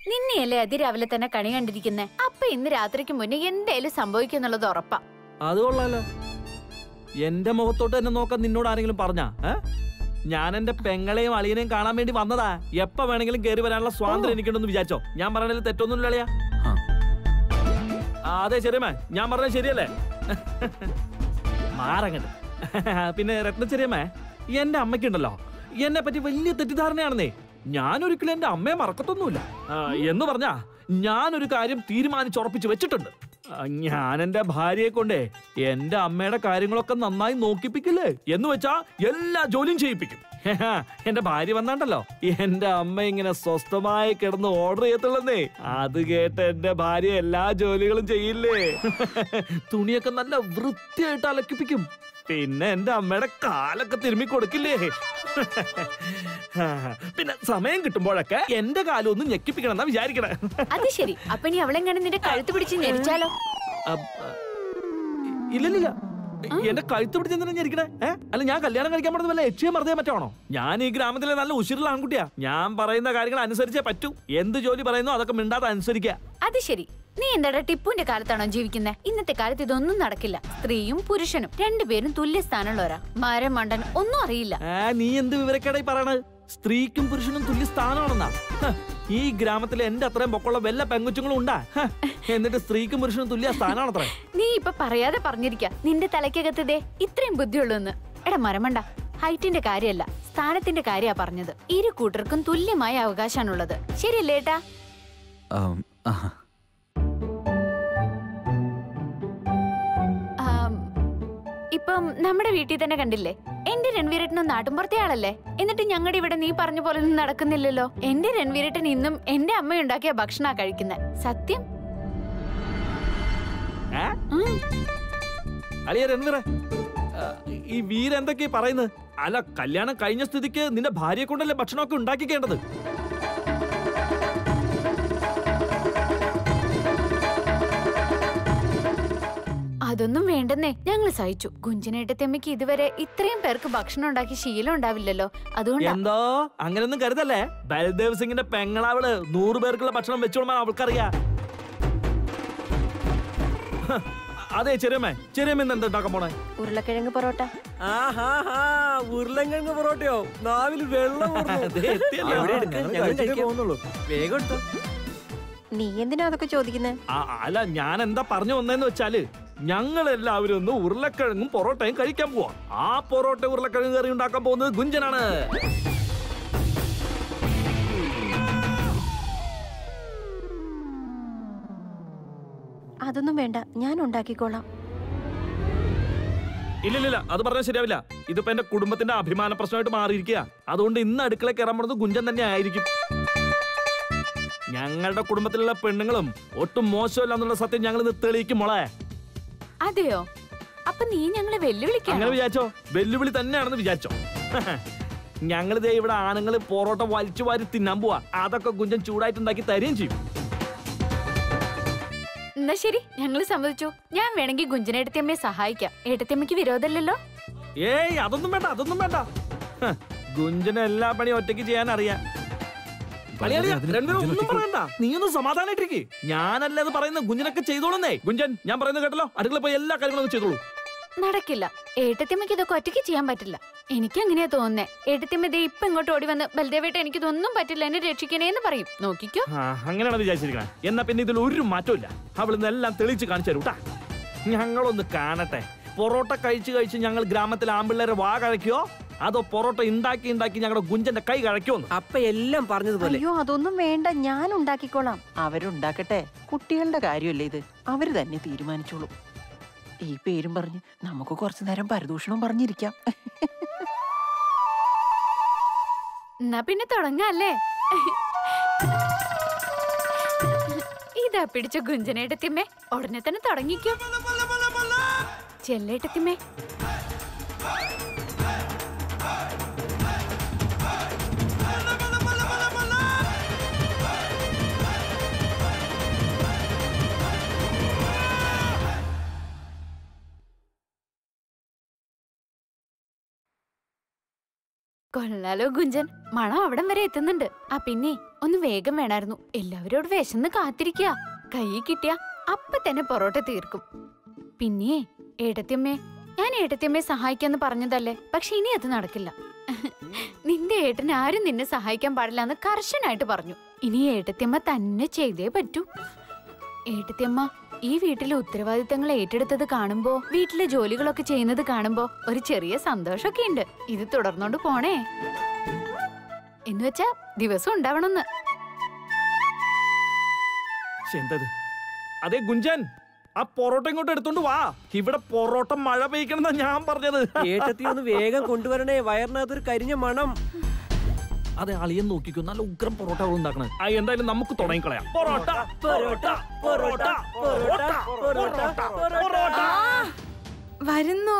നിന്നെയല്ലേ അതിരാവിലെ തന്നെ കണി കണ്ടിരിക്കുന്നേ അപ്പൊ ഇന്ന് രാത്രിക്ക് മുന്നേ എന്തായാലും സംഭവിക്കുന്നുള്ളത് ഉറപ്പാ അത് കൊള്ളാലോ എന്റെ മുഖത്തോട്ട് എന്നെ നോക്കാൻ നിന്നോട് ആരെങ്കിലും പറഞ്ഞാ ഏ? ഞാൻ എന്റെ പെങ്ങളെയും അളിയനെയും കാണാൻ വേണ്ടി വന്നതാ എപ്പ വേണമെങ്കിലും കയറി വരാനുള്ള സ്വാതന്ത്ര്യം എനിക്കുണ്ടെന്ന് വിചാരിച്ചോ ഞാൻ പറഞ്ഞതിൽ തെറ്റൊന്നും അളിയാ ആ. ആ, അതെ ശരിയമ്മേ ഞാൻ പറഞ്ഞത് ശരിയല്ലേ മാറങ്ങട്ട് പിന്നെ രത്നച്ചെറിയമ്മേ എന്റെ അമ്മയ്ക്കുണ്ടല്ലോ എന്നെ പറ്റി വലിയ തെറ്റിദ്ധാരണയാണെന്നേ ഞാനൊരിക്കലും എന്റെ അമ്മയെ മറക്കത്തൊന്നുമില്ല ആ, എന്ന് പറഞ്ഞാ ഞാനൊരു കാര്യം തീരുമാനിച്ചുറപ്പിച്ച് വെച്ചിട്ടുണ്ട് ആ, ഞാൻ എന്റെ ഭാര്യയെ കൊണ്ടേ എന്റെ അമ്മയുടെ കാര്യങ്ങളൊക്കെ നന്നായി നോക്കിപ്പിക്കില്ലേ എന്ന് വെച്ചാ എല്ലാ ജോലിയും ചെയ്യിപ്പിക്കും എന്റെ ഭാര്യ വന്നാണ്ടല്ലോ എന്റെ അമ്മ ഇങ്ങനെ സ്വസ്ഥമായി കിടന്ന് ഓർഡർ ചെയ്യത്തുള്ളന്നേ അത് കേട്ട് എന്റെ ഭാര്യ എല്ലാ ജോലികളും ചെയ്യില്ലേ തുണിയൊക്കെ നല്ല വൃത്തിയായിട്ട് അലക്കിപ്പിക്കും പിന്നെ എന്റെ അമ്മയുടെ കാലൊക്കെ തിരുമ്മി കൊടുക്കില്ലേ പിന്നെ സമയം കിട്ടുമ്പോഴൊക്കെ എന്റെ കാലം ഒന്ന് ഞെക്കിപ്പിക്കണം എന്നാ വിചാരിക്കണേ അത് ശരി അപ്പൊ നീ അവളെ കണ്ട് നിന്റെ കഴുത്ത് പിടിച്ച് ഞെരിച്ചാലോ അപ്പ- ഇല്ലില്ല എന്റെ കഴുത്ത് പിടിച്ച് എന്തിനാ ഞെരിക്കണേ ഏ അല്ല ഞാൻ കല്യാണം കഴിക്കാൻ പറ്റുന്ന വല്ല യക്ഷിയെ മറുതേ മറ്റാണോ ഞാൻ ഈ ഗ്രാമത്തിലെ നല്ല ഉശിരുള്ള ആൺകുട്ടിയാ ഞാൻ പറയുന്ന കാര്യങ്ങൾ അനുസരിച്ചേ പറ്റൂ എന്ത് ജോലി പറയുന്നോ അതൊക്കെ മിണ്ടാതെ അനുസരിക്കുക അത് ശരി നീ എന്താടാ ടിപ്പുവിന്റെ കാലത്താണോ ജീവിക്കുന്നത് ഇന്നത്തെ കാലത്ത് ഇതൊന്നും നടക്കില്ല സ്ത്രീയും പുരുഷനും രണ്ടുപേരും തുല്യ സ്ഥാനമുള്ളവരാ മരം മണ്ടൻ ഒന്നും അറിയില്ല ആ നീ എന്ത് വിവരക്കേടായി പറയണത് സ്ത്രീക്കും പുരുഷനും തുല്യ സ്ഥാനമാണെന്നാ ഹ, ഈ ഗ്രാമത്തിൽ എന്റെ അത്രയും പൊക്കമുള്ള വല്ല പെങ്കുച്ചുങ്ങളും ഉണ്ടാ ഹ, എന്നിട്ട് സ്ത്രീക്കും പുരുഷനും തുല്യ സ്ഥാനമാണത്രേ നീ ഇപ്പൊ പറയാതെ പറഞ്ഞിരിക്ക നിന്റെ തലയ്ക്കകത്ത് ദേ ഇത്രയും ബുദ്ധിയുള്ളൂ എന്ന് എടാ മരമണ്ട ഹൈറ്റിന്റെ കാര്യമല്ല സ്ഥാനത്തിന്റെ കാര്യാ പറഞ്ഞത് ഇരു കൂട്ടർക്കും തുല്യമായ അവകാശമാണുള്ളത് ശരിയല്ലേ ഏട്ടാ ആം, ആഹാ. ആം, ഇപ്പം നമ്മുടെ വീട്ടിൽ തന്നെ കണ്ടില്ലേ എന്റെ രൺവീരട്ടനും നാട്ടുമ്പുറത്തെ ആളല്ലേ എന്നിട്ട് ഞങ്ങളുടെ ഇവിടെ നീ പറഞ്ഞ പോലെ ഒന്നും നടക്കുന്നില്ലല്ലോ എന്റെ രൺവീരട്ടൻ ഇന്നും എന്റെ അമ്മ ഉണ്ടാക്കിയ ഭക്ഷണ കഴിക്കുന്നത് സത്യം ഏ ഉം. അളിയ രൺവീറെ ആ, ഈ വീരെന്തൊക്കെയാ പറയുന്നത് അല്ല കല്യാണം കഴിഞ്ഞ സ്ഥിതിക്ക് നിന്റെ ഭാര്യയെ കൊണ്ടല്ലേ ഭക്ഷണമൊക്കെ ഉണ്ടാക്കിക്കേണ്ടത് അതൊന്നും വേണ്ടെന്നേ ഞങ്ങൾ സഹിച്ചു കുഞ്ചിനേട്ടത്തമ്മയ്ക്ക് ഇതുവരെ ഇത്രയും പേർക്ക് ഭക്ഷണം ഉണ്ടാക്കി ശീലം ഉണ്ടാവില്ലല്ലോ അതുകൊണ്ടാ എന്തോ അങ്ങനൊന്നും കരുതല്ലേ ബൽദേവ് സിംഗിന്റെ പെങ്ങളാവള് നൂറ് പേർക്കുള്ള ഭക്ഷണം വെച്ചോളാൻ അവൾക്കറിയാ ഹ, അതെ ചെറിയമ്മേ ചെറിയമ്മ ഇന്ന് എന്താ ഉണ്ടാക്കാൻ പോണേ ഉരുളക്കിഴങ്ങ് പൊറോട്ട ഉരുളങ്കിഴങ്ങ് പൊറോട്ടയോ നാവിൽ വെള്ളം ഊറുന്നു. ദേ എത്തിയല്ലോ. അവിടെ എടുക്ക്, ഞങ്ങൾ ഞങ്ങൾ കഴിക്കാൻ കഴിക്കാൻ പോകുന്നുള്ളൂ വേഗം എടുത്തോ നീ എന്തിനാ അതൊക്കെ ചോദിക്കുന്നത് ആ, അല്ല ഞാൻ എന്താ പറഞ്ഞു വന്നതെന്ന് വെച്ചാല് ഞങ്ങൾ എല്ലാവരും ഒന്ന് ഉരുളക്കിഴങ്ങും പൊറോട്ടയും കഴിക്കാൻ പോവാ ആ പൊറോട്ട ഉരുളക്കിഴങ്ങ് കറി ഉണ്ടാക്കാൻ പോകുന്നത് ഗുഞ്ചനാണ് അതൊന്നും വേണ്ട ഞാൻ ഉണ്ടാക്കിക്കോളാം ഇല്ലില്ല അത് പറഞ്ഞാൽ ശരിയാവില്ല ഇതിപ്പോ എന്റെ കുടുംബത്തിന്റെ അഭിമാന പ്രശ്നമായിട്ട് മാറിയിരിക്കുക അതുകൊണ്ട് ഇന്ന് അടുക്കള കയറാൻ പോണത് ഗുഞ്ചൻ തന്നെ ആയിരിക്കും ഞങ്ങളുടെ കുടുംബത്തിലുള്ള പെണ്ണുങ്ങളും ഒട്ടും മോശമല്ല എന്നുള്ള സത്യം ഞങ്ങൾ ഇന്ന് തെളിയിക്കും മോളെ അതെയോ അപ്പൊ നീ ഞങ്ങളെ വെല്ലുവിളിക്കാണോ അങ്ങനെ വിചാരിച്ചോ വെല്ലുവിളി തന്നെയാണെന്ന് വിചാരിച്ചോ ഞങ്ങൾ ദേ ഇവിടെ ആണുങ്ങൾ പൊറോട്ട വലിച്ചു വാരി തിന്നാൻ പോവാ അതൊക്കെ ഗുഞ്ചൻ ചൂടായിട്ടുണ്ടാക്കി തരുകയും ചെയ്യും എന്നാ ശരി ഞങ്ങൾ സമ്മതിച്ചു ഞാൻ വേണമെങ്കിൽ ഗുഞ്ചനേട്ടത്തിയമ്മയെ സഹായിക്കാം ഏട്ടത്തിയമ്മയ്ക്ക് വിരോധമല്ലല്ലോ ഏയ് അതൊന്നും വേണ്ട അതൊന്നും വേണ്ട ഹ, ഗുഞ്ചന് എല്ലാ പണിയും ഒറ്റയ്ക്ക് ചെയ്യാൻ അറിയാം അളിയാ, അളിയാ, അതിന് രണ്ടുപേരും ഗുഞ്ചൻ ഒന്നും ഒറ്റയ്ക്ക് പറയണ്ട നീ ഒന്ന് സമാധാനായിട്ടിരിക്കെ ഞാനല്ലേ അത് പറയുന്ന ഗുഞ്ചനൊക്കെ ചെയ്തോളുന്നേ ഗുഞ്ചൻ ഞാൻ പറയുന്നത് കേട്ടല്ലോ അടുക്കള പോയി എല്ലാ കാര്യങ്ങളും ഒന്ന് ചെയ്തോളൂ നടക്കില്ല ഏട്ടത്തിയമ്മയ്ക്ക് ഇതൊക്കെ ഒറ്റയ്ക്ക് ചെയ്യാൻ പറ്റില്ല എനിക്ക് അങ്ങനെയാ തോന്നുന്നേ ഏട്ടത്തിയമ്മ ദേ ഇപ്പൊ ഇങ്ങോട്ട് ഓടി വന്ന് ബൽദേവേട്ട എനിക്കിതൊന്നും പറ്റില്ല എന്നെ രക്ഷിക്കണേന്ന് പറയും നോക്കിക്കോ ആ അങ്ങനെയാണ് വിചാരിച്ചിരിക്കണേ എന്നാ പിന്നെ ഇതിൽ ഒരു മാറ്റമില്ല അവളിന്ന് എല്ലാം തെളിയിച്ച് കാണിച്ചു തരൂട്ടാ ഞങ്ങളൊന്ന് കാണട്ടെ പൊറോട്ട കഴിച്ച് കഴിച്ച് ഞങ്ങൾ ഗ്രാമത്തിലെ ആമ്പിള്ളേരെ വാ കഴിക്കോ അതോ പൊറോട്ട ഉണ്ടാക്കി ഉണ്ടാക്കി ഞങ്ങളുടെ ഗുഞ്ചന്റെ കൈ കഴിക്കുമെന്ന് അപ്പ എല്ലാം പറഞ്ഞതുപോലെ അയ്യോ അതൊന്നും വേണ്ട ഞാൻ ഉണ്ടാക്കിക്കോളാം അവരുണ്ടാക്കട്ടെ കുട്ടികളുടെ കാര്യമല്ലേ ഇത് അവര് തന്നെ തീരുമാനിച്ചോളൂ ഈ പേരും പറഞ്ഞ് നമുക്ക് കുറച്ചു നേരം പരദൂഷണവും പറഞ്ഞിരിക്കാം എന്നാ പിന്നെ തുടങ്ങാല്ലേ ഇതാ പിടിച്ച ഗുഞ്ചനേട്ടത്തിമ്മേ ഉടനെ തന്നെ തുടങ്ങിക്കോ ചെല്ലേട്ടത്തിമ്മേ കൊള്ളാലോ ഗുഞ്ചൻ മണം അവിടം വരെ എത്തുന്നുണ്ട് ആ പിന്നെ ഒന്ന് വേഗം വേണമായിരുന്നു എല്ലാവരോട് വിശന്ന് കാത്തിരിക്കുക കൈ കിട്ടിയ അപ്പൊ തന്നെ പൊറോട്ട തീർക്കും പിന്നെ ഏട്ടത്തിയമ്മേ ഞാൻ ഏട്ടത്തിയമ്മയെ സഹായിക്കാന്ന് പറഞ്ഞതല്ലേ പക്ഷെ ഇനി അത് നടക്കില്ല നിന്റെ ഏട്ടൻ ആരും നിന്നെ സഹായിക്കാൻ പാടില്ല എന്ന് കർശനായിട്ട് പറഞ്ഞു ഇനി ഏട്ടത്തിയമ്മ തന്നെ ചെയ്തേ പറ്റൂ ഏട്ടത്തിയമ്മ ഈ വീട്ടിലെ ഉത്തരവാദിത്തങ്ങൾ ഏറ്റെടുത്തത് കാണുമ്പോ വീട്ടിലെ ജോലികളൊക്കെ ചെയ്യുന്നത് കാണുമ്പോ ഒരു ചെറിയ സന്തോഷമൊക്കെ ഉണ്ട് ഇത് തുടർന്നോണ്ട് പോണേ എന്ന് വെച്ചാ ദിവസം ഉണ്ടാവണമെന്ന് ശ്ശെ, എന്തത് അതെ ഗുഞ്ചൻ ആ പൊറോട്ട ഇങ്ങോട്ട് എടുത്തോണ്ട് വാ ഇവിടെ പൊറോട്ട മഴ പെയ്ക്കണമെന്നാ ഞാൻ പറഞ്ഞത് ഏട്ടത്തി ഒന്ന് വേഗം കൊണ്ടുവരണേ വയറിനകത്തൊരു കരിഞ്ഞ മണം അതെ അളിയൻ നോക്കിക്കോ നല്ല ഉഗ്രം പൊറോട്ട അവൾ ഉണ്ടാക്കണേ ആ എന്തായാലും നമുക്ക് തുടങ്ങിക്കളയാം പൊറോട്ട പൊറോട്ട പൊറോട്ട പൊറോട്ട പൊറോട്ട പൊറോട്ട വരുന്നു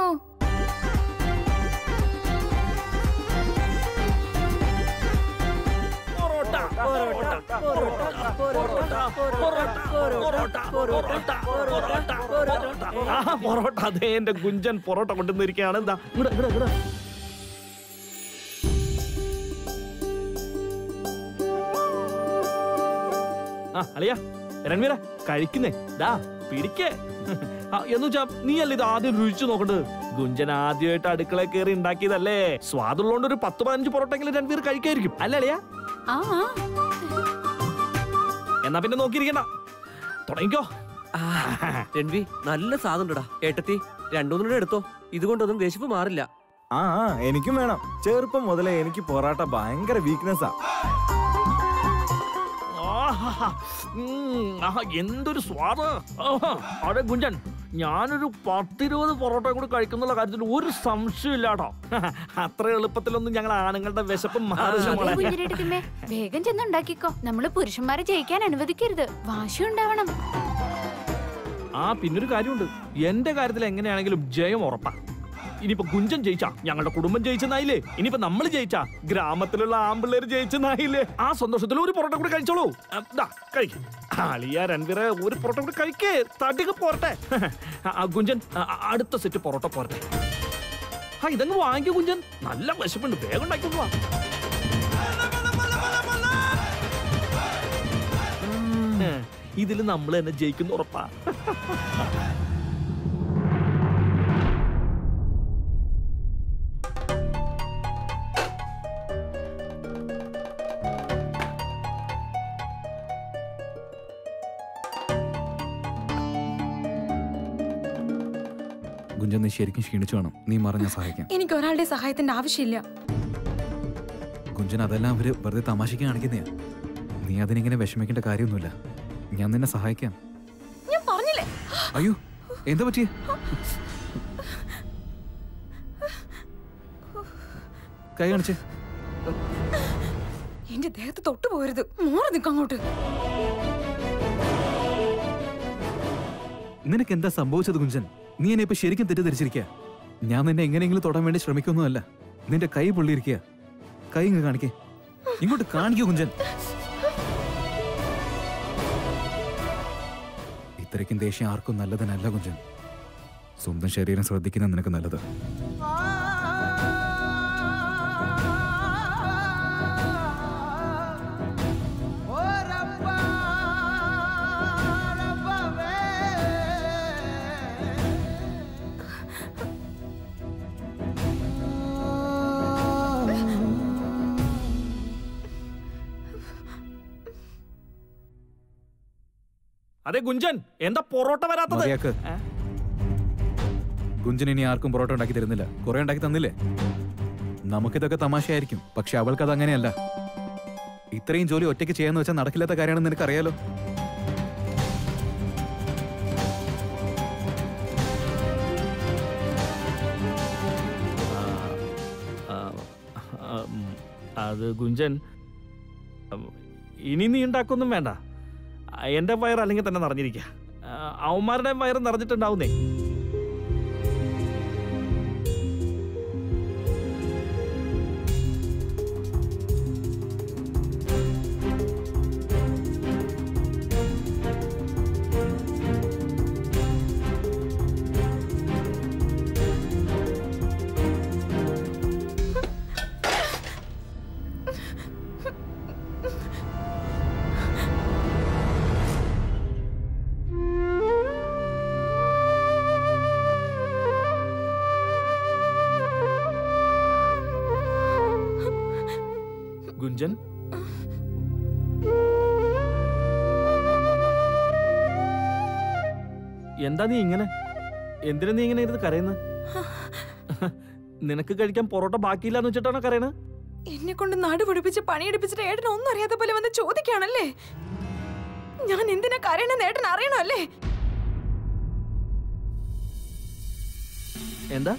പൊറോട്ട പൊറോട്ട പൊറോട്ട പൊറോട്ട പൊറോട്ട പൊറോട്ട പൊറോട്ട പൊറോട്ട ആ പൊറോട്ട അതെ എന്റെ ഗുഞ്ചൻ പൊറോട്ട കൊണ്ടുവന്നിരിക്കുകയാണ് എന്താ ഇങ്ങട് ഇങ്ങട് ഇങ്ങട് ആ അളിയ രൺവീര കഴിക്കുന്നേ ദാ പിടിക്കേ ആ, എന്ന് വെച്ചാ നീ അല്ല ഇത് ആദ്യം രുചിച്ചു നോക്കണ്ടത് ഗുഞ്ചൻ ആദ്യമായിട്ട് അടുക്കള കയറി ഉണ്ടാക്കിയതല്ലേ സ്വാദുള്ളതുകൊണ്ട് ഒരു പത്ത് പതിനഞ്ച് പൊറോട്ടെങ്കിലും രൺവീർ കഴിക്കായിരിക്കും അല്ലേ അളിയ ആ ആ. എന്നാ പിന്നെ നോക്കിയിരിക്കണ്ട തുടങ്ങിക്കോ രൺവി നല്ല സാധനണ്ടാ ഏട്ടത്തി രണ്ടുമൂന്നെണ്ണം എടുത്തോ ഇതുകൊണ്ടൊന്നും വിശപ്പ് മാറില്ല ആ ആ, എനിക്കും വേണം ചെറുപ്പം മുതലേ എനിക്ക് പൊറാട്ട ഭയങ്കര വീക്ക്നെസ്സാ ആഹാ. ഉം, ആഹാ, എന്തൊരു സ്വാദ് ആഹാ. അതെ ഗുഞ്ചൻ ഞാനൊരു പത്തിരുപത് പൊറോട്ട കൂടി കഴിക്കുന്നുള്ള കാര്യത്തിൽ ഒരു സംശയമില്ല കേട്ടോ അത്ര എളുപ്പത്തിലൊന്നും ഞങ്ങൾ ആണുങ്ങളുടെ വിശപ്പ് മാറില്ല അതെ, മോളെ കുഞ്ഞിരേട്ടത്തിയമ്മേ, വേഗം ചെന്ന് ഉണ്ടാക്കിക്കോ നമ്മള് പുരുഷന്മാരെ ജയിക്കാൻ അനുവദിക്കരുത് വാശി ഉണ്ടാവണം ആ പിന്നൊരു കാര്യമുണ്ട് എന്റെ കാര്യത്തിൽ എങ്ങനെയാണെങ്കിലും ജയം ഉറപ്പാ ഇനിയിപ്പോ ഗുഞ്ചൻ ജയിച്ചാ ഞങ്ങളുടെ കുടുംബം ജയിച്ചെന്നായില്ലേ ഇനിയിപ്പോ നമ്മൾ ജയിച്ചാ ഗ്രാമത്തിലുള്ള ആമ്പിള്ളേര് ജയിച്ചെന്നായില്ലേ ആ സന്തോഷത്തിൽ ഒരു പൊറോട്ട കൂടി കഴിച്ചോളൂ ആ, ദാ കഴിക്ക് അളിയ രൺവീറ ഒരു പൊറോട്ട കൂടി കഴിക്കേ തട്ടിക്ക് പോരട്ടെ ആ, ഗുഞ്ചൻ ആ, ആ, അടുത്ത സെറ്റ് പൊറോട്ട പോരട്ടെ ആ ഇതങ്ങ് വാങ്ങിക്കോ ഗുഞ്ചൻ നല്ല വിശപ്പുണ്ട് വേഗം ഉണ്ടാക്കിക്കൊണ്ട് വാ ഇതിൽ നമ്മൾ തന്നെ ജയിക്കുന്ന ഉറപ്പാ ഗുഞ്ചൻ നീ ശരിക്കും ക്ഷീണിച്ചു വേണം നീ മറഞ്ഞ സഹായിക്കാം എനിക്ക് ഒരാളുടെ സഹായത്തിന്റെ ആവശ്യമില്ല ഗുഞ്ചൻ അതെല്ലാം അവര് വെറുതെ തമാശയ്ക്ക് കാണിക്കുന്നയാ നീ അതിനിങ്ങനെ വിഷമിക്കേണ്ട കാര്യമൊന്നുമില്ല ഞാൻ നിന്നെ സഹായിക്കാം ഞാൻ പറഞ്ഞില്ലേ അയ്യോ എന്താ പറ്റിയേ കൈ കാണിച്ചേ എന്റെ ദേഹത്ത് തൊട്ടു പോരുത് മോറി നിൽക്കും അങ്ങോട്ട് നിനക്ക് എന്താ സംഭവിച്ചത് കുഞ്ചൻ നീ എന്നെ ഇപ്പൊ ശരിക്കും തെറ്റിദ്ധരിച്ചിരിക്കുക ഞാൻ നിന്നെ എങ്ങനെയെങ്കിലും തൊടാൻ വേണ്ടി ശ്രമിക്കൊന്നുമല്ല നിന്റെ കൈ പൊള്ളിയിരിക്കുക കൈ ഇങ്ങ് കാണിക്കേ ഇങ്ങോട്ട് കാണിക്കൂ കുഞ്ചൻ ഇത്രയ്ക്കും ദേഷ്യം ആർക്കും നല്ലതിനല്ല കുഞ്ചൻ സ്വന്തം ശരീരം ശ്രദ്ധിക്കുന്ന നിനക്ക് നല്ലത് അതെ ഗുഞ്ചൻ എന്താ പൊറോട്ട വരാത്തത് മതിയാക്ക് ഏ? ഗുഞ്ചൻ ഇനി ആർക്കും പൊറോട്ട ഉണ്ടാക്കി തരുന്നില്ല കുറെ ഉണ്ടാക്കി തന്നില്ലേ നമുക്കിതൊക്കെ തമാശയായിരിക്കും പക്ഷെ അവൾക്ക് അത് അങ്ങനെയല്ല ഇത്രയും ജോലി ഒറ്റയ്ക്ക് ചെയ്യാന്ന് വെച്ചാൽ നടക്കില്ലാത്ത കാര്യമാണെന്ന് നിനക്കറിയാലോ ആ, ആ, ഉം, അത് ഗുഞ്ചൻ ഉം, ഇനി നീ ഉണ്ടാക്കൊന്നും വേണ്ട ആ, എന്റെ വയർ അല്ലെങ്കിൽ തന്നെ നിറഞ്ഞിരിക്കുക അവന്മാരുടെ വയറ് നിറഞ്ഞിട്ടുണ്ടാവുന്നേ ഗുഞ്ചൻ എന്താ നീ ഇങ്ങനെ എന്തിനാ നീ ഇങ്ങനെ ഇരുന്ന് കരയുന്നത് നിനക്ക് കഴിക്കാൻ പൊറോട്ട ബാക്കിയില്ലാന്ന് വെച്ചിട്ടാണോ കരയണത് എന്നെ കൊണ്ട് നാട് പിടിപ്പിച്ച് പണിയെടുപ്പിച്ചിട്ട് ഏട്ടൻ ഒന്നും അറിയാത്ത പോലെ വന്ന് ചോദിക്കാണല്ലേ ഞാൻ എന്തിനാ കരയണെന്ന് ഏട്ടൻ അറിയണോ അല്ലേ എന്താ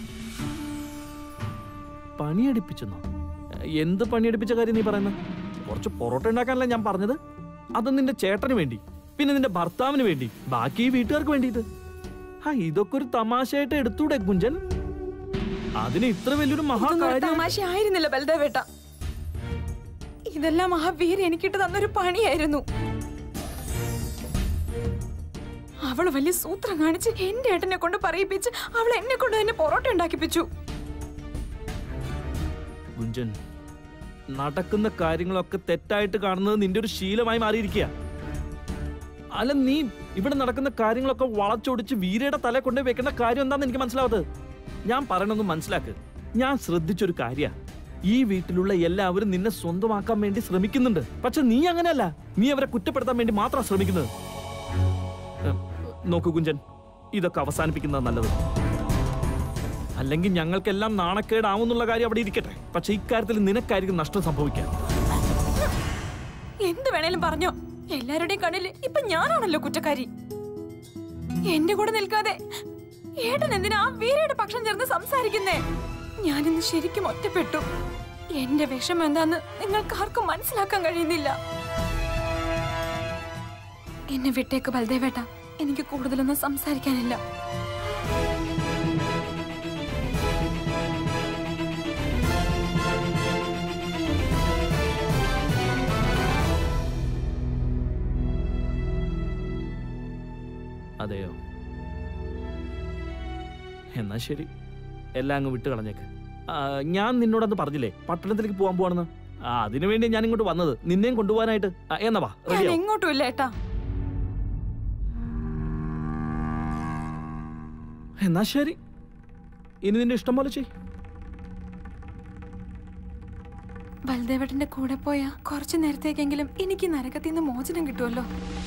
പണിയടിപ്പിച്ചെന്നോ എന്ത് പണിയടിപ്പിച്ച കാര്യം നീ പറയുന്നത് കുറച്ച് പൊറോട്ട ഉണ്ടാക്കാനല്ല ഞാൻ പറഞ്ഞത് അത് നിന്റെ ചേട്ടന് വേണ്ടി പിന്നെ നിന്റെ ഭർത്താവിന് വേണ്ടി ബാക്കി ഈ വീട്ടുകാർക്ക് വേണ്ടിയിട്ട് ആ ഇതൊക്കെ ഒരു തമാശയായിട്ട് എടുത്തൂടെ കുഞ്ചൻ അതിന് ഇത്ര വലിയൊരു ഇതൊന്നും ഒരു മഹാകാര്യം തമാശ ആയിരുന്നില്ല ബൽദേവേട്ട ഇതെല്ലാം മഹാവീർ എനിക്കിട്ട് തന്നൊരു പണിയായിരുന്നു അവള് വലിയ സൂത്രം കാണിച്ച് എന്റെ ഏട്ടനെ കൊണ്ട് പറയിപ്പിച്ച് അവൾ എന്നെ കൊണ്ട് തന്നെ പൊറോട്ട ഉണ്ടാക്കിപ്പിച്ചു കുഞ്ചൻ നടക്കുന്ന കാര്യങ്ങളൊക്കെ തെറ്റായിട്ട് കാണുന്നത് നിന്റെ ഒരു ശീലമായി മാറിയിരിക്കുക അല്ല നീ ഇവിടെ നടക്കുന്ന കാര്യങ്ങളൊക്കെ വളച്ചൊടിച്ച് വീരയുടെ തല കൊണ്ട് വെക്കേണ്ട കാര്യം എന്താണെന്ന് എനിക്ക് മനസ്സിലാവത് ഞാൻ പറയണമെന്ന് മനസ്സിലാക്ക് ഞാൻ ശ്രദ്ധിച്ചൊരു കാര്യ ഈ വീട്ടിലുള്ള എല്ലാവരും നിന്നെ സ്വന്തമാക്കാൻ വേണ്ടി ശ്രമിക്കുന്നുണ്ട് പക്ഷെ നീ അങ്ങനെയല്ല നീ അവരെ കുറ്റപ്പെടുത്താൻ വേണ്ടി മാത്രം ശ്രമിക്കുന്നത് ഏഹ്, നോക്കൂ കുഞ്ചൻ ഇതൊക്കെ അവസാനിപ്പിക്കുന്നത് നല്ലത് അല്ലെങ്കിൽ ഞങ്ങൾക്കെല്ലാം നാണക്കേടാവുന്നുള്ള കാര്യം അവിടെ ഇരിക്കട്ടെ പക്ഷെ ഇക്കാര്യത്തിൽ നിനക്കായിരിക്കും നഷ്ടം സംഭവിക്കാൻ എന്ത് വേണേലും പറഞ്ഞോ എല്ലാവരുടെയും കണ്ണിൽ ഇപ്പൊ ഞാനാണല്ലോ കുറ്റക്കാരി എന്റെ കൂടെ നിൽക്കാതെ ഏട്ടൻ എന്തിനാ ആ വീരയുടെ പക്ഷം ചേർന്ന് സംസാരിക്കുന്നേ ഞാനിന്ന് ശരിക്കും ഒറ്റപ്പെട്ടു എന്റെ വിഷമം എന്താന്ന് നിങ്ങൾക്ക് ആർക്കും മനസ്സിലാക്കാൻ കഴിയുന്നില്ല എന്നെ വിട്ടേക്ക് ബൽദേവേട്ട എനിക്ക് കൂടുതലൊന്നും സംസാരിക്കാനില്ല അതെയോ എന്നാ ശരി എല്ലാം അങ്ങ് വിട്ട് കളഞ്ഞേക്ക് ആ, ഞാൻ നിന്നോടന്ന് പറഞ്ഞില്ലേ പട്ടണത്തിലേക്ക് പോകാൻ പോവാണെന്ന് ആ അതിനു വേണ്ടി ഞാൻ ഇങ്ങോട്ട് വന്നത് നിന്നെയും കൊണ്ടുപോകാനായിട്ട് ആ, എന്നാ വാ ഞാൻ റെഡിയാവും എങ്ങോട്ടും ഇല്ല ഏട്ടാ എന്നാ ശരി ഇനി നിന്റെ ഇഷ്ടം പോലെ ചെയ് ബൽദേവേട്ടന്റെ കൂടെ പോയാ കുറച്ചു നേരത്തേക്കെങ്കിലും എനിക്ക് നരകത്തിൽ നിന്ന് മോചനം കിട്ടുമല്ലോ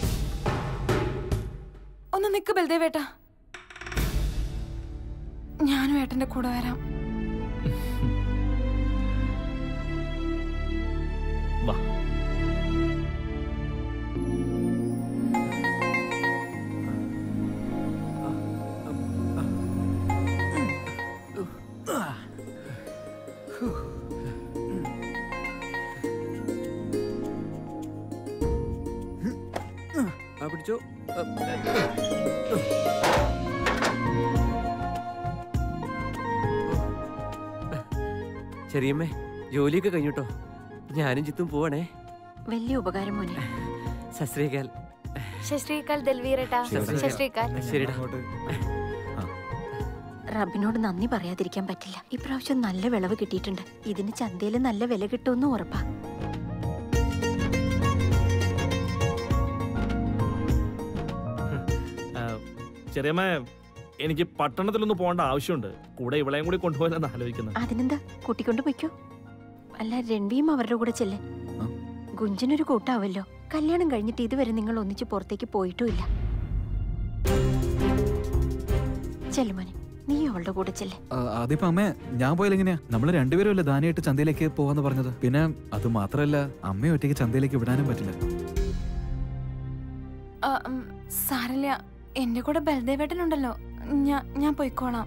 ഒന്ന് നിക്ക് ബൽദേവേട്ട ഞാനും ഏട്ടന്റെ കൂടെ വരാം വാ ആ പിടിച്ചോ ആ, ചെറിയമ്മേ ജോലിയൊക്കെ കഴിഞ്ഞിട്ടോ ഞാനും ചിത്തും പോവാണേ വലിയ ഉപകാരം മോനെ സശ്രീകാൽ ശശ്രീകാൽ ദൽവീരട്ടാ ശരി. ശശ്രീകാൽ ശരിടാ അങ്ങോട്ട് റബിനോട് നന്ദി പറയാതിരിക്കാൻ പറ്റില്ല ഇപ്രാവശ്യം നല്ല വിളവ് കിട്ടിയിട്ടുണ്ട് ഇതിന് ചന്തയിൽ നല്ല വില കിട്ടുമെന്ന് ഉറപ്പാ ആ, ചെറിയമ്മ എനിക്ക് പട്ടണത്തിലൊന്ന് പോകേണ്ട ആവശ്യമുണ്ട് കൂടെ ഇവളെയും കൂടി കൊണ്ടുപോകാനെന്ന് ആലോചിക്കുന്നത് അതിനെന്താ കൂട്ടിക്കൊണ്ട് പൊയ്ക്കോ അല്ല രൺവിയും അവരുടെ കൂടെ ചെല്ലേ ആ. ഗുഞ്ചനൊരു കൂട്ടാവല്ലോ കല്യാണം കഴിഞ്ഞിട്ട് ഇതുവരെ നിങ്ങൾ ഒന്നിച്ച് പുറത്തേക്ക് പോയിട്ടുമില്ല ചെല്ലുമോനെ നീ അവളുടെ കൂടെ ചെല്ലേ ആ, അതിപ്പോ അമ്മേ ഞാൻ പോയാൽ എങ്ങനെയാ നമ്മൾ രണ്ടുപേരും അല്ലേ ദാനയായിട്ട് ചന്തയിലേക്ക് പോവാന്ന് പറഞ്ഞത് പിന്നെ അത് മാത്രല്ല അമ്മയെ ഒറ്റയ്ക്ക് ചന്തയിലേക്ക് വിടാനും പറ്റില്ല ആ, ഉം, സാരല്ല എന്റെ കൂടെ ബൽദേവേട്ടനുണ്ടല്ലോ ഞാൻ ഞാൻ പോയിക്കോളാം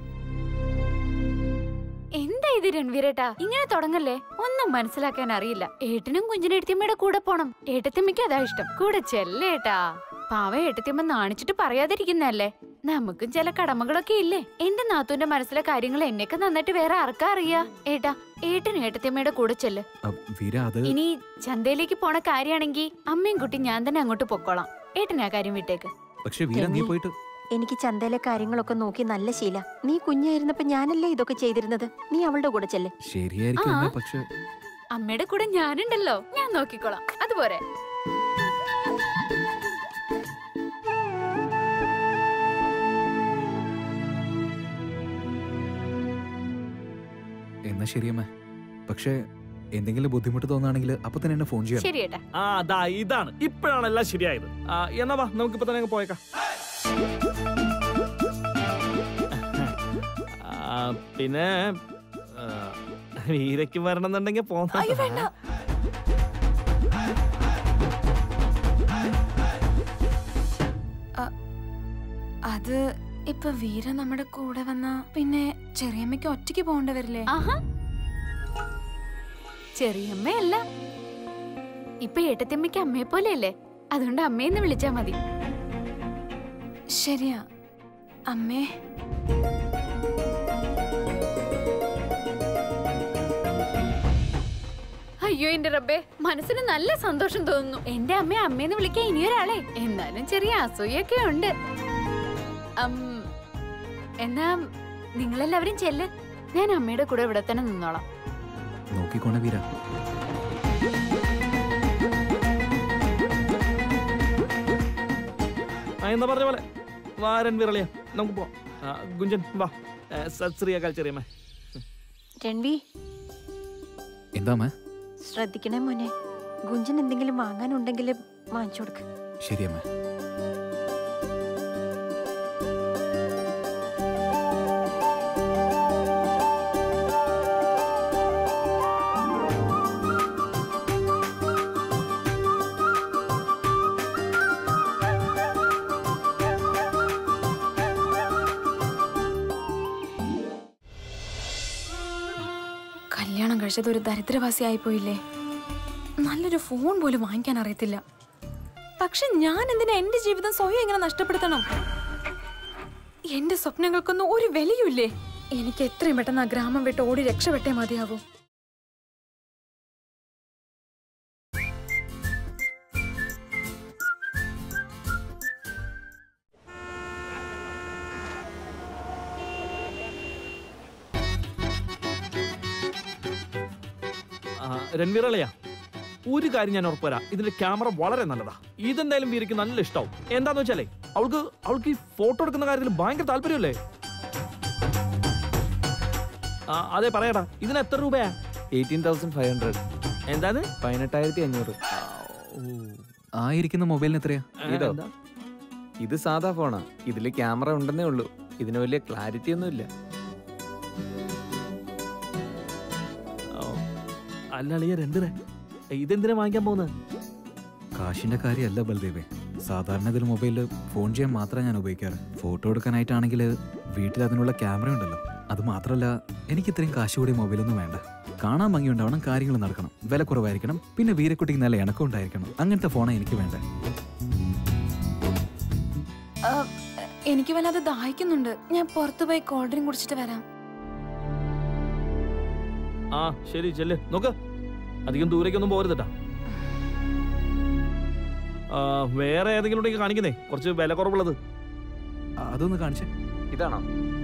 എന്താ ഇത് രൺവീരേട്ടാ ഇങ്ങനെ തുടങ്ങല്ലേ ഒന്നും മനസ്സിലാക്കാൻ അറിയില്ല ഏട്ടനും കുഞ്ചിനെടുത്തിയമ്മയുടെ കൂടെ പോണം ഏട്ടത്തിയമ്മയ്ക്ക് അതാ ഇഷ്ടം കൂടെ ചെല്ലേട്ടാ പാവ ഏട്ടത്തിയമ്മ നാണിച്ചിട്ട് പറയാതിരിക്കുന്നല്ലേ നമുക്കും ചില കടമകളൊക്കെ ഇല്ലേ എന്റെ നാത്തൂന്റെ മനസ്സിലെ കാര്യങ്ങൾ എന്നെയൊക്കെ നന്നായിട്ട് വേറെ ആർക്കാ അറിയാ ഏട്ടാ ഏട്ടൻ ഏട്ടത്തിയമ്മയുടെ കൂടെ ചെല്ല് ആ, വീര അത് ഇനി ചന്തയിലേക്ക് പോണ കാര്യാണെങ്കി അമ്മയും കുട്ടി ഞാൻ തന്നെ അങ്ങോട്ട് പൊക്കോളാം ഏട്ടൻ ആ കാര്യം വിട്ടേക്ക് പക്ഷെ വീര നീ രൺവി, പോയിട്ട് എനിക്ക് ചന്തയിലെ കാര്യങ്ങളൊക്കെ നോക്കി നല്ല ശീല നീ കുഞ്ഞായിരുന്നപ്പോ ഞാനല്ലേ ഇതൊക്കെ ചെയ്തിരുന്നത് നീ അവളുടെ കൂടെ ചെല്ലേ ശരിയായിരിക്കും ആ. അമ്മേ, പക്ഷെ അമ്മയുടെ കൂടെ ഞാനുണ്ടല്ലോ ഞാൻ നോക്കിക്കോളാം അതുപോരെ എന്നാ ശരിയമ്മേ പക്ഷേ എന്തെങ്കിലും ബുദ്ധിമുട്ട് തോന്നുകയാണെങ്കിൽ അപ്പൊ തന്നെ എന്നെ ഫോൺ ചെയ്യാം ശരി ഏട്ടാ ആ അതാ ഇതാണ് ഇപ്പോഴാണ് എല്ലാം ശരിയായത് ആ, എന്നാ വാ നമുക്ക് ഇപ്പൊ തന്നെ അങ്ങ് പോയേക്കാം ആ, പിന്നെ ആ, വീരയ്ക്ക് വരണമെന്നുണ്ടെങ്കിൽ അയ്യോ വേണ്ട പോന്ന അത് ഇപ്പൊ വീര നമ്മുടെ കൂടെ വന്ന പിന്നെ ചെറിയമ്മയ്ക്ക് ഒറ്റയ്ക്ക് പോകേണ്ടി വരില്ലേ ആഹാ ചെറിയമ്മയല്ല ഇപ്പൊ ഏട്ടത്തിയമ്മയ്ക്ക് അമ്മയെ പോലെയല്ലേ അതുകൊണ്ട് അമ്മയെന്ന് വിളിച്ചാ മതി ശരിയാ അമ്മേ അയ്യോ എന്റെ റബ്ബേ മനസ്സിന് നല്ല സന്തോഷം തോന്നുന്നു എന്റെ അമ്മയെ അമ്മയെന്ന് വിളിക്കാൻ ഇനിയൊരാളെ എന്നാലും ചെറിയ അസൂയൊക്കെ ഉണ്ട് അം, എന്നാ നിങ്ങളെല്ലാവരും ചെല്ല് ഞാൻ അമ്മയുടെ കൂടെ ഇവിടെ തന്നെ നിന്നോളാം നോക്കിക്കോണേ വീര ആ എന്നാ പറഞ്ഞ പോലെ വാരൻ വിരളിയ നമുക്ക് പോവാം ആ, ഗുഞ്ചൻ വാ ഏ, സത് ശ്രീ അകാൽ ചെറിയമ്മേ രൺവി എന്താ അമ്മ ശ്രദ്ധിക്കണേ മോനെ ഗുഞ്ചൻ എന്തെങ്കിലും വാങ്ങാനുണ്ടെങ്കിൽ വാങ്ങിച്ചു കൊടുക്ക് ശരി അമ്മ കല്യാണം കഴിച്ചത് ഒരു ദരിദ്രവാസിയായി പോയില്ലേ നല്ലൊരു ഫോൺ പോലും വാങ്ങിക്കാൻ അറിയത്തില്ല പക്ഷെ ഞാൻ എന്തിനാ എന്റെ ജീവിതം സ്വയം ഇങ്ങനെ നഷ്ടപ്പെടുത്തണം എന്റെ സ്വപ്നങ്ങൾക്കൊന്നും ഒരു വിലയുമില്ലേ എനിക്ക് എത്രയും പെട്ടെന്ന് ആ ഗ്രാമം വിട്ട് ഓടി രക്ഷപ്പെട്ടേ മതിയാവൂ ആ, രൺവീർ അളിയാ ഒരു കാര്യം ഞാൻ ഉറപ്പുവരാം ഇതിന്റെ ക്യാമറ വളരെ നല്ലതാ ഇതെന്തായാലും വീരയ്ക്ക് നല്ല ഇഷ്ടാവും എന്താന്ന് വെച്ചാലേ അവൾക്ക് അവൾക്ക് ഈ ഫോട്ടോ എടുക്കുന്ന കാര്യത്തിൽ ഭയങ്കര താല്പര്യമല്ലേ ആ അതെ പറയടാ ഇതിന് എത്ര രൂപയാ എയ്റ്റീൻ തൗസൻഡ് ഫൈവ് ഹൺഡ്രഡ് എന്താണ് പതിനെട്ടായിരത്തി അഞ്ഞൂറ് ആ ഇരിക്കുന്ന മൊബൈലിന് എത്രയാ ഇതോ? എന്താ? ഇത് സാധാ ഫോണാ ഇതില് ക്യാമറ ഉണ്ടെന്നേ ഉള്ളൂ ഇതിന് വലിയ ക്ലാരിറ്റി ഒന്നും ഇല്ല ഓ. അല്ല അളിയ രണ്ടിനെ ഇതെന്തിനാ വാങ്ങിക്കാൻ പോകുന്നത് കാശിന്റെ കാര്യമല്ല ബൽദേവേ സാധാരണ ഇതിൽ മൊബൈലിൽ ഫോൺ ചെയ്യാൻ മാത്രമേ ഞാൻ ഉപയോഗിക്കാറ് ഫോട്ടോ എടുക്കാനായിട്ടാണെങ്കിൽ വീട്ടിൽ അതിനുള്ള ക്യാമറ ഉണ്ടല്ലോ അത് മാത്രമല്ല എനിക്ക് ഇത്രയും കാശ് കൂടി മൊബൈലൊന്നും വേണ്ട കാണാൻ ഭംഗിയുണ്ടാവണം കാര്യങ്ങൾ നടക്കണം വില കുറവായിരിക്കണം പിന്നെ വീരക്കുട്ടിക്ക് നല്ല ഇണക്കം ഉണ്ടായിരിക്കണം അങ്ങനത്തെ ഫോണാണ് എനിക്ക് വേണ്ടത് ആ, എനിക്ക് വല്ലാതെ ദാഹിക്കുന്നുണ്ട് ഞാൻ പുറത്തു പോയി കോൾഡ് ഡ്രിങ്ക് കുടിച്ചിട്ട് വരാം ആ ശരി ചെല്ല് നോക്ക് അധികം ദൂരേക്കൊന്നും പോരുതട്ടാ വേറെ ഏതെങ്കിലും ഉണ്ടെങ്കിൽ കാണിക്കുന്നേ കുറച്ച് വില കുറവുള്ളത് ആ, അതൊന്ന് കാണിച്ചേ ഇതാണോ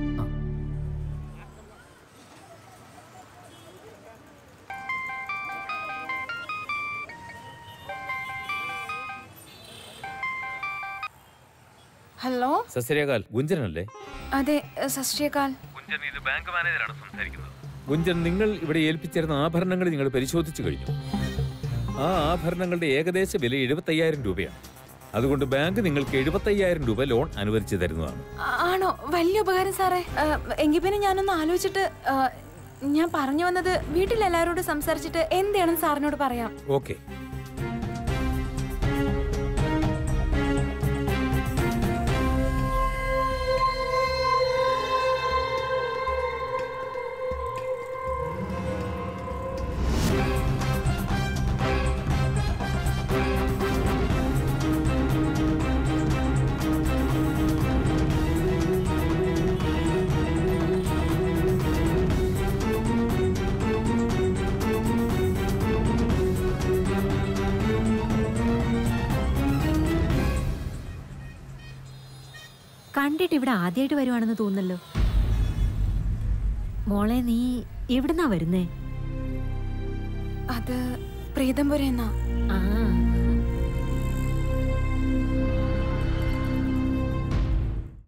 ഹലോ സസ്യരേഖാൽ ഗുഞ്ചനല്ലേ അതെ സശ്രീകാൽ ഗുഞ്ചൻ ഇത് ബാങ്ക് മാനേജറാണ് സംസാരിക്കുന്നത് ഗുഞ്ചൻ നിങ്ങൾ ഇവിടെ ഏൽപ്പിച്ചിരുന്ന ആഭരണങ്ങൾ നിങ്ങൾ പരിശോധിച്ചു കഴിഞ്ഞു ആ ആഭരണങ്ങളുടെ ഏകദേശ വില എഴുപത്തയ്യായിരം രൂപയാണ് അതുകൊണ്ട് ബാങ്ക് നിങ്ങൾക്ക് എഴുപത്തയ്യായിരം രൂപ ലോൺ അനുവദിച്ചു തരുന്നതാണ് ആണോ വലിയ ഉപകാരം സാറേ ആ, എങ്കിൽ പിന്നെ ഞാനൊന്ന് ആലോചിച്ചിട്ട് ആ, ഞാൻ പറഞ്ഞു വന്നത് വീട്ടിൽ എല്ലാവരോടും സംസാരിച്ചിട്ട് എന്തെയാണെന്ന് സാറിനോട് പറയാം ഓക്കെ കണ്ടിട്ട് ഇവിടെ ആദ്യമായിട്ട് വരുവാണെന്ന് തോന്നല്ലോ മോളെ നീ എവിടുന്നാ വരുന്നേ അത് പ്രീതംപുരെന്നാ ആ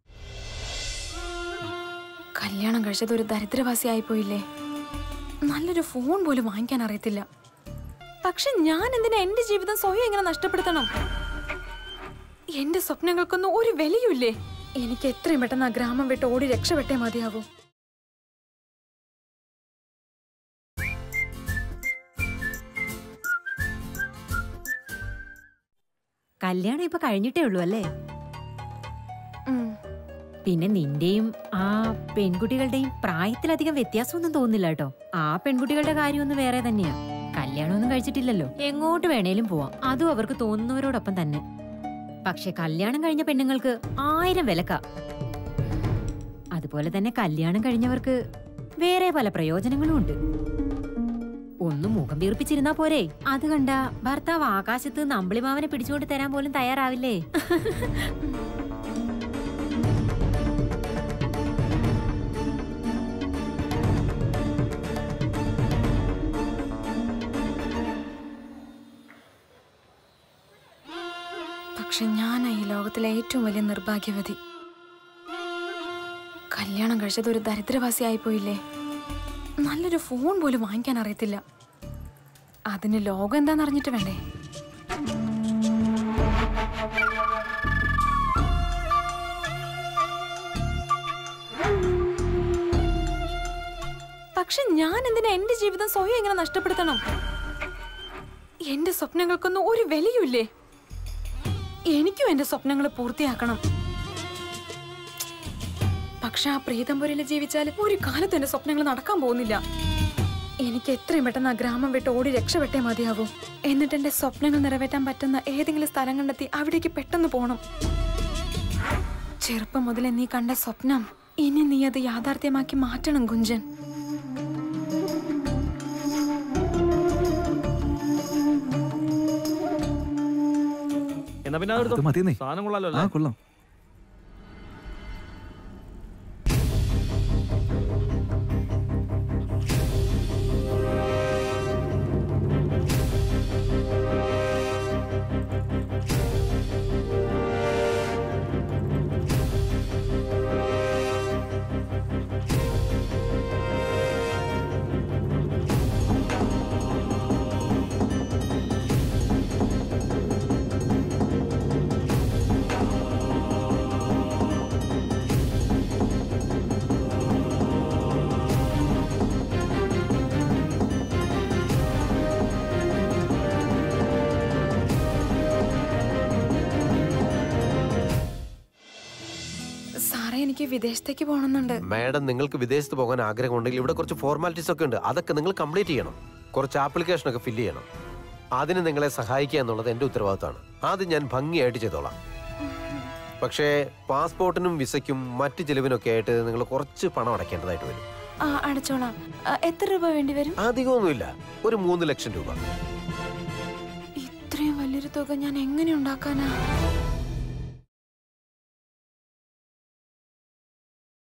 കല്യാണം കഴിച്ചത് ഒരു ദരിദ്രവാസിയായി പോയില്ലേ നല്ലൊരു നല്ലൊരു ഫോൺ പോലും വാങ്ങിക്കാൻ അറിയത്തില്ല പക്ഷെ ഞാൻ എന്തിനാ എന്റെ ജീവിതം സ്വയം ഇങ്ങനെ നഷ്ടപ്പെടുത്തണം എന്റെ സ്വപ്നങ്ങൾക്കൊന്നും ഒരു വിലയുമില്ലേ എനിക്ക് എത്രയും പെട്ടെന്ന് ആ ഗ്രാമം വിട്ട് ഓടി രക്ഷപ്പെട്ടേ മതിയാവൂ കല്യാണം ഇപ്പൊ കഴിഞ്ഞിട്ടേ ഉള്ളൂ അല്ലേ ഉം. പിന്നെ നിന്റെയും ആ പെൺകുട്ടികളുടെയും പ്രായത്തിലധികം വ്യത്യാസമൊന്നും തോന്നുന്നില്ല കേട്ടോ ആ പെൺകുട്ടികളുടെ കാര്യമൊന്നും വേറെ തന്നെയാ കല്യാണമൊന്നും കഴിച്ചിട്ടില്ലല്ലോ എങ്ങോട്ട് വേണേലും പോവാം അതും അവർക്ക് തോന്നുന്നവരോടൊപ്പം തന്നെ പക്ഷെ കല്യാണം കഴിഞ്ഞ പെണ്ണുങ്ങൾക്ക് ആയിരം വിലക്ക അതുപോലെ തന്നെ കല്യാണം കഴിഞ്ഞവർക്ക് വേറെ പല പ്രയോജനങ്ങളും ഉണ്ട് ഒന്നും മുഖം വീർപ്പിച്ചിരുന്നാ പോരെ അത് കണ്ട ഭർത്താവ് ആകാശത്ത് നിന്ന് അമ്പിളിമാവനെ പിടിച്ചുകൊണ്ട് തരാൻ പോലും തയ്യാറാവില്ലേ പക്ഷെ ഞാനാ ഈ ലോകത്തിലെ ഏറ്റവും വലിയ നിർഭാഗ്യവതി കല്യാണം കഴിച്ചത് ഒരു ദരിദ്രവാസിയായി പോയില്ലേ നല്ലൊരു ഫോൺ പോലും വാങ്ങിക്കാൻ അറിയത്തില്ല അതിന് ലോകം എന്താന്ന് അറിഞ്ഞിട്ട് വേണ്ടേ പക്ഷെ ഞാൻ എന്തിനാ എന്റെ ജീവിതം സ്വയം ഇങ്ങനെ നഷ്ടപ്പെടുത്തണം എന്റെ സ്വപ്നങ്ങൾക്കൊന്നും ഒരു വിലയുമില്ലേ എനിക്കും എന്റെ സ്വപ്നങ്ങൾ പൂർത്തിയാക്കണം പക്ഷെ ആ പ്രീതംപുരയിൽ ജീവിച്ചാൽ ഒരു കാലത്ത് എന്റെ സ്വപ്നങ്ങൾ നടക്കാൻ പോകുന്നില്ല എനിക്ക് എത്രയും പെട്ടെന്ന് ആ ഗ്രാമം വിട്ട് ഓടി രക്ഷപ്പെട്ടേ മതിയാവൂ എന്നിട്ട് എന്റെ സ്വപ്നങ്ങൾ നിറവേറ്റാൻ പറ്റുന്ന ഏതെങ്കിലും സ്ഥലം കണ്ടെത്തി അവിടേക്ക് പെട്ടെന്ന് പോണം ചെറുപ്പം മുതലേ നീ കണ്ട സ്വപ്നം ഇനി നീ അത് യാഥാർത്ഥ്യമാക്കി മാറ്റണം കുഞ്ചൻ എന്നാ പിന്നെ അത് അതെടുത്തോ മതിയെന്നേ സാധനം കൊള്ളാലോ ആ അല്ലേ കൊള്ളാം സാറേ എനിക്ക് വിദേശത്തേക്ക് പോകണമെന്നുണ്ട് മാഡം നിങ്ങൾക്ക് വിദേശത്ത് പോകാൻ ആഗ്രഹമുണ്ടെങ്കിൽ ഇവിടെ കുറച്ച് ഫോർമാലിറ്റീസ് ഒക്കെ ഉണ്ട് അതൊക്കെ നിങ്ങൾ കംപ്ലീറ്റ് ചെയ്യണം കുറച്ച് ആപ്ലിക്കേഷൻ ഒക്കെ ഫില്ല് ചെയ്യണം അതിന് നിങ്ങളെ സഹായിക്കുക എന്നുള്ളത് എൻ്റെ ഉത്തരവാദിത്തമാണ് അത് ഞാൻ ഭംഗിയായിട്ട് ചെയ്തോളാം പക്ഷേ പാസ്പോർട്ടിനും വിസയ്ക്കും മറ്റ് ചിലവിനൊക്കെ ആയിട്ട് നിങ്ങൾ കുറച്ച് പണം അടയ്ക്കേണ്ടതായിട്ട് വരും ആ അടച്ചോളാം ആ, എത്ര രൂപ വേണ്ടി വരും അധികമൊന്നുമില്ല ഒരു മൂന്ന് ലക്ഷം രൂപ ഇത്രയും വലിയൊരു തുക ഞാൻ എങ്ങനെ ഉണ്ടാക്കാനാ